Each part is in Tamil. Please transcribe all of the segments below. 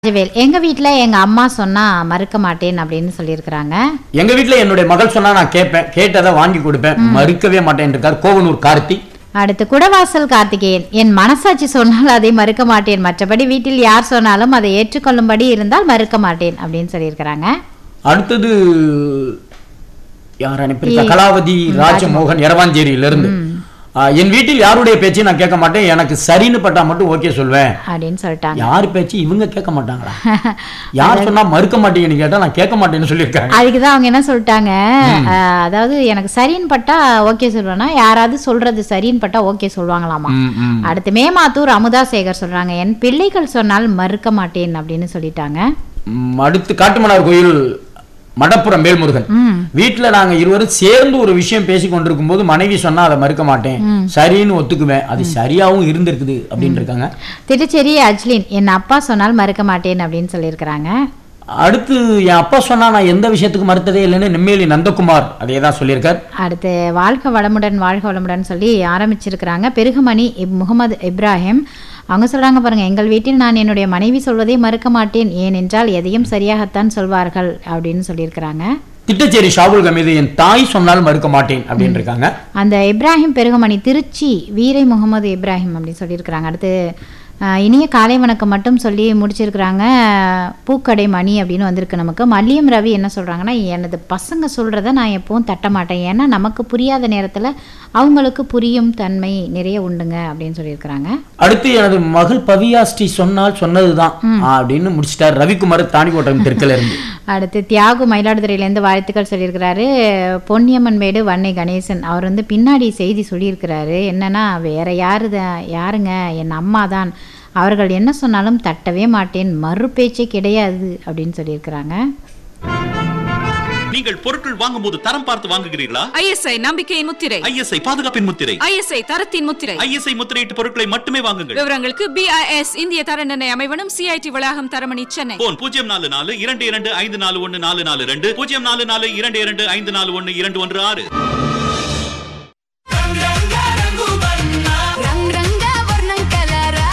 ராஜவேல் எங்க வீட்ல எங்க அம்மா சொன்னா மறுக்க மாட்டேன் அப்படின்னு சொல்லியிருக்கிறாங்க எங்க வீட்ல என்னுடைய மகள் சொன்னா நான் கேட்பேன் கேட்டதை வாங்கி கொடுப்பேன் மறுக்கவே மாட்டேன் இருக்கார் கோவனூர் கார்த்தி அடுத்து குடவாசல் கார்த்திகேயன் என் மனசாட்சி சொன்னால் அதை மறுக்க மாட்டேன் மற்றபடி வீட்டில் யார் சொன்னாலும் அதை ஏற்றுக்கொள்ளும்படி இருந்தால் மறுக்க மாட்டேன் அப்படின்னு சொல்லியிருக்கிறாங்க அடுத்தது யார் அனுப்பியிருக்கா கலாவதி ராஜமோகன் எரவாஞ்சேரியில இருந்து என் வீட்டில் யாருடைய பேச்சையும் நான் கேட்க மாட்டேன் எனக்கு சரின்னு பட்டா மட்டும் ஓகே சொல்வேன் அப்படின்னு சொல்லிட்டாங்க யார் பேச்சு இவங்க கேட்க மாட்டாங்களா யார் சொன்னா மறுக்க மாட்டீங்கன்னு கேட்டா நான் கேட்க மாட்டேன்னு சொல்லியிருக்காங்க அதுக்கு தான் அவங்க என்ன சொல்லிட்டாங்க அஹ், அதாவது எனக்கு சரின்னு பட்டா ஓகே சொல்லுவேன்னா யாராவது சொல்றது சரின்னு பட்டா ஓகே சொல்லுவாங்களாமா ம், ம். அடுத்து மேமாத்தூர் அமுதா சேகர் சொல்றாங்க என் பிள்ளைகள் சொன்னால் மறுக்க மாட்டேன் அப்படின்னு சொல்லிட்டாங்க ம், அடுத்து காட்டுமன்னார் கோயில் மடப்புறம் வேல்முருகன் ம் வீட்டுல நாங்க இருவரும் சேர்ந்து ஒரு விஷயம் பேசி கொண்டிருக்கும் போது மனைவி சொன்னா அதை மறுக்க மாட்டேன் சரின்னு ஒத்துக்குவேன் அது சரியாவும் இருந்திருக்குது அப்படின்னு இருக்காங்க திட்டச்சேரி அஜ்லின் என் அப்பா சொன்னால் மறுக்க மாட்டேன் அப்படின்னு சொல்லியிருக்கிறாங்க அடுத்து என் அப்பா சொன்னா நான் எந்த விஷயத்துக்கு மறுத்ததே இல்லைன்னு நெம்மேலி நந்தகுமார் அதே தான் சொல்லியிருக்கார் அடுத்து வாழ்க வளமுடன் வாழ்க வளமுடன் சொல்லி ஆரம்பிச்சிருக்கிறாங்க பெருகுமணி இப் முகமது இப்ராஹிம் அவங்க சொல்றாங்க பாருங்க எங்கள் வீட்டில் நான் என்னுடைய மனைவி சொல்வதை மறுக்க மாட்டேன் ஏனென்றால் எதையும் சரியாகத்தான் சொல்வார்கள் அப்படின்னு சொல்லியிருக்கிறாங்க திட்டச்சேரி ஷாவுல் கமீது என் தாய் சொன்னால் மறுக்க மாட்டேன் அப்படின்னு இருக்காங்க அந்த இப்ராஹிம் பெருகுமணி திருச்சி வீரை முகமது இப்ராஹிம் அப்படின்னு சொல்லியிருக்கிறாங்க அடுத்து அஹ், இனிய காலை வணக்கம் மட்டும் சொல்லி முடிச்சிருக்கிறாங்க பூக்கடை மணி அப்படின்னு வந்திருக்கு நமக்கு மல்லியம் ரவி என்ன சொல்கிறாங்கன்னா எனது பசங்க சொல்கிறத நான் எப்பவும் தட்ட மாட்டேன் ஏன்னா நமக்கு புரியாத நேரத்தில் அவங்களுக்கு புரியும் தன்மை நிறைய உண்டுங்க அப்படின்னு சொல்லியிருக்கிறாங்க அடுத்து எனது மகள் பவியாஸ்ரீ சொன்னால் சொன்னதுதான் அப்படின்னு முடிச்சிட்டார் ரவிக்குமார் தாணிக்கோட்டம் தெற்குல இருந்து அடுத்து தியாகு மயிலாடுதுறையிலேருந்து வாழ்த்துக்கள் சொல்லியிருக்கிறாரு பொன்னியம்மன் மேடு வன்னை கணேசன் அவர் வந்து பின்னாடி செய்தி சொல்லியிருக்கிறாரு என்னன்னா வேற யாரு த- யாருங்க என் அம்மா தான் அவர்கள் என்ன சொன்னாலும் தட்டவே மாட்டேன் மறு பேச்சே கிடையாது அப்படின்னு சொல்லியிருக்கிறாங்க நீங்கள் பொருட்கள் வாங்கும்போது தரம் பார்த்து வாங்குகிறீர்களா ஐஎஸ்ஐ நம்பிக்கையின் முத்திரை ஐஎஸ்ஐ பாதுகாப்பின் முத்திரை ஐஎஸ்ஐ தரத்தின் முத்திரை ஐஎஸ்ஐ முத்திரையிட்ட பொருட்களை மட்டுமே வாங்குங்கள் விவரங்களுக்கு பிஐஎஸ் இந்திய தர நிர்ணய அமைவனம் சிஐடி வளாகம் தரமணி சென்னை போன் பூஜ்ஜியம் நாலு நாலு இரண்டு இரண்டு ஐந்து நாலு ஒன்னு நாலு நாலு ரெண்டு பூஜ்ஜியம் நாலு நாலு இரண்டு இரண்டு ஐந்து நாலு ஒன்னு இரண்டு ஒன்று ஆறு రంగ్ రంగ వర్ణం కలరా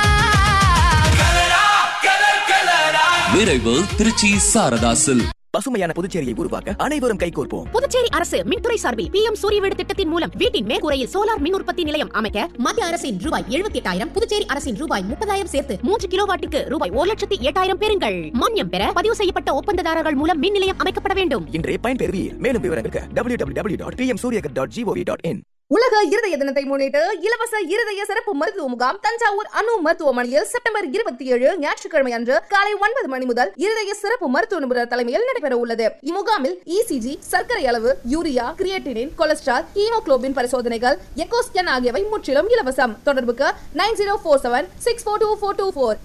நிறைவு திருச்சி சாரதாசில் பசுமையான புதுச்சேரியை உருவாக்க அனைவரும் கைகோர்ப்போம் புதுச்சேரி அரசு மின்துறை சார்பில் பி எம் சூரிய வீடு திட்டத்தின் மூலம் வீட்டின் மேற்கூரையில் சோலார் மின் உற்பத்தி நிலையம் அமைக்க மத்திய அரசின் ரூபாய் எழுபத்தி எட்டாயிரம் புதுச்சேரி அரசின் ரூபாய் முப்பதாயிரம் சேர்த்து மூன்று கிலோவாட்டுக்கு ரூபாய் ஒரு லட்சத்தி எட்டாயிரம் பெறுங்கள் மானியம் பெற பதிவு செய்யப்பட்ட ஒப்பந்ததாரர்கள் மூலம் மின் நிலையம் அமைக்கப்பட வேண்டும் இன்றே பயன்பெறுவீர் மேலும் விவரங்களுக்கு W W W dot P M Suryaghar dot G O V dot in உலக இருதய தினத்தை முன்னிட்டு இலவச இருதய சிறப்பு மருத்துவ முகாம் தஞ்சாவூர் அணு மருத்துவமனையில் செப்டம்பர் இருபத்தி ஏழு ஞாயிற்றுக்கிழமை அன்று காலை ஒன்பது மணி முதல் இருதய சிறப்பு மருத்துவ நிபுணர் தலைமையில் நடைபெற உள்ளது இம்முகாமில் இசிஜி சர்க்கரை அளவு யூரியா கிரியேட்டினின் கொலஸ்ட்ரால் ஹீமோகுளோபின் பரிசோதனைகள் எக்கோ ஸ்கேன் ஆகியவை முற்றிலும் இலவசம் தொடர்புக்கு nine zero four seven six four two four two four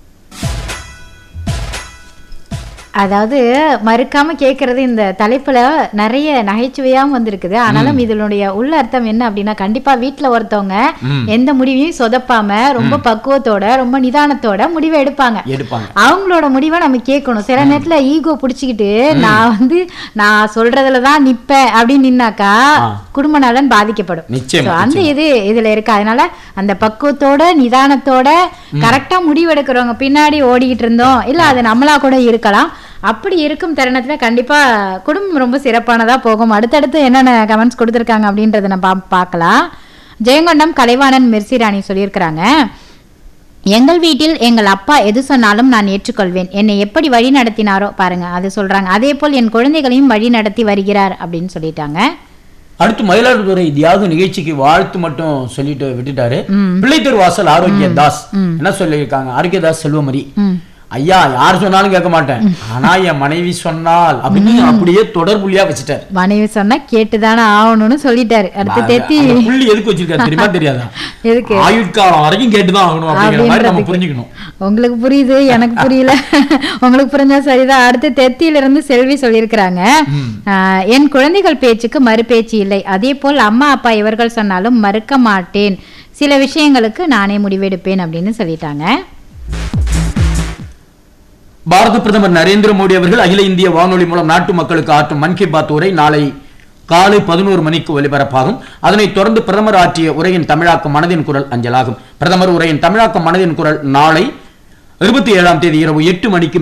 அதாவது மறுக்காம கேட்கறது இந்த தலைப்புல நிறைய நகைச்சுவையாகவும் வந்திருக்குது ஆனாலும் இதனுடைய உள்ள அர்த்தம் என்ன அப்படின்னா கண்டிப்பா வீட்ல ஒருத்தவங்க எந்த முடிவையும் சொதப்பாம ரொம்ப பக்குவத்தோட ரொம்ப நிதானத்தோட முடிவை எடுப்பாங்க எடுப்பாங்க அவங்களோட முடிவை நம்ம கேட்கணும் சில நேரத்துல ஈகோ புடிச்சுக்கிட்டு நான் வந்து நான் சொல்றதுல தான் நிப்பேன் அப்படின்னு நின்னாக்கா குடும்ப நலன் பாதிக்கப்படும் நிச்சயமா, So, அந்த இது இதுல இருக்கு அதனால அந்த பக்குவத்தோட நிதானத்தோட கரெக்டா முடிவெடுக்கிறவங்க பின்னாடி ஓடிக்கிட்டு இருந்தோம் இல்ல அது நம்மளா கூட இருக்கலாம் அப்படி இருக்கும் தருணத்துல கண்டிப்பா குடும்பம் ரொம்ப சிறப்பானதா போகும் அடுத்தடுத்து என்னென்ன கமெண்ட்ஸ் கொடுத்துருக்காங்க அப்படின்றத நம்ம பா- பார்க்கலாம் ஜெயங்கொண்டம் கலைவாணன் மிர்சிராணி சொல்லியிருக்கிறாங்க எங்கள் வீட்டில் எங்கள் அப்பா எது சொன்னாலும் நான் ஏற்றுக்கொள்வேன் என்னை எப்படி வழி நடத்தினாரோ பாருங்க அது சொல்றாங்க அதே போல் என் குழந்தைகளையும் வழி நடத்தி வருகிறார் அப்படின்னு சொல்லிட்டாங்க அடுத்து மயிலாடுதுறை தியாக நிகழ்ச்சிக்கு வாழ்த்து மட்டும் சொல்லிட்டு விட்டுட்டாரு பிள்ளைத்தெரு வாசல் ஆரோக்கிய தாஸ் என்ன சொல்லியிருக்காங்க ஆரோக்கிய தாஸ் செல்வமரி ஐயா யார் சொன்னாலும் கேட்க மாட்டேன் ஆனா என் மனைவி சொன்னால் அப்படின்னு அப்படியே தொடர்புள்ளியா வச்சுட்டாரு மனைவி சொன்னா கேட்டுதானே ஆகணும்னு சொல்லிட்டாரு அடுத்து தெத்தி அந்த புள்ளி எதுக்கு வச்சிருக்காரு தெரியுமா தெரியாதா எதுக்கு ஆயுட்காலம் வரைக்கும் கேட்டுதான் ஆகணும் அப்படிங்கிற மாதிரி நம்ம அப்படின்றதுக்கு. புரிஞ்சுக்கணும் உங்களுக்கு புரியுது எனக்கு புரியல உங்களுக்கு புரிஞ்சா சரிதான் அடுத்து தெத்தியில இருந்து செல்வி சொல்லியிருக்கிறாங்க ஆஹ், என் குழந்தைகள் பேச்சுக்கு மறு பேச்சு இல்லை அதே போல் அம்மா அப்பா இவர்கள் சொன்னாலும் மறுக்க மாட்டேன் சில விஷயங்களுக்கு நானே முடிவெடுப்பேன் அப்படின்னு சொல்லிட்டாங்க பாரத பிரதமர் நரேந்திர மோடி அவர்கள் அகில இந்திய வானொலி மூலம் நாட்டு மக்களுக்கு ஆற்றும் மன் கி பாத் உரை நாளை காலை பதினோரு மணிக்கு ஒலிபரப்பாகும் அதனைத் தொடர்ந்து பிரதமர் ஆற்றிய உரையின் தமிழாக்கம் மனதின் குரல் அஞ்சலாகும் பிரதமர் உரையின் தமிழாக்கம் மனதின் குரல் நாளை இருபத்தி ஏழாம் தேதி இரவு எட்டு மணிக்கு